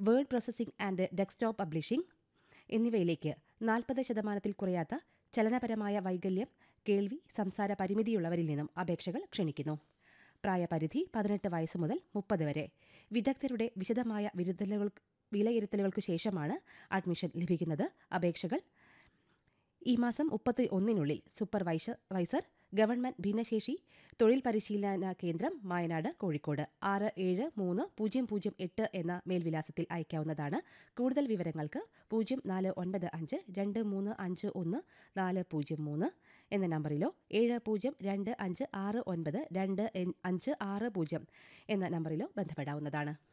word processing and desktop publishing എന്നിവയിലേക്ക് നാൽപ്പത് ശതമാനത്തിൽ കുറയാത്ത ചലനപരമായ വൈകല്യം കേൾവി സംസാര പരിമിതിയുള്ളവരിൽ നിന്നും അപേക്ഷകൾ ക്ഷണിക്കുന്നു പ്രായപരിധി പതിനെട്ട് വയസ്സ് മുതൽ മുപ്പത് വരെ വിദഗ്ധരുടെ വിശദമായ വിരുദ്ധലുകൾ വിലയിരുത്തലുകൾക്ക് ശേഷമാണ് അഡ്മിഷൻ ലഭിക്കുന്നത് അപേക്ഷകൾ ഈ മാസം മുപ്പത്തി ഒന്നിനുള്ളിൽ സൂപ്പർവൈസർ വൈസർ ഗവൺമെന്റ് ഭിന്നശേഷി തൊഴിൽ പരിശീലന കേന്ദ്രം മായനാട് കോഴിക്കോട് ആറ് ഏഴ് മൂന്ന് പൂജ്യം പൂജ്യം എട്ട് എന്ന മേൽവിലാസത്തിൽ അയക്കാവുന്നതാണ് കൂടുതൽ വിവരങ്ങൾക്ക് പൂജ്യം നാല് ഒൻപത് അഞ്ച് രണ്ട് മൂന്ന് അഞ്ച് ഒന്ന് നാല് പൂജ്യം മൂന്ന് എന്ന നമ്പറിലോ ഏഴ് പൂജ്യം രണ്ട് അഞ്ച് ആറ് ഒൻപത് രണ്ട് അഞ്ച് ആറ് പൂജ്യം എന്ന നമ്പറിലോ ബന്ധപ്പെടാവുന്നതാണ്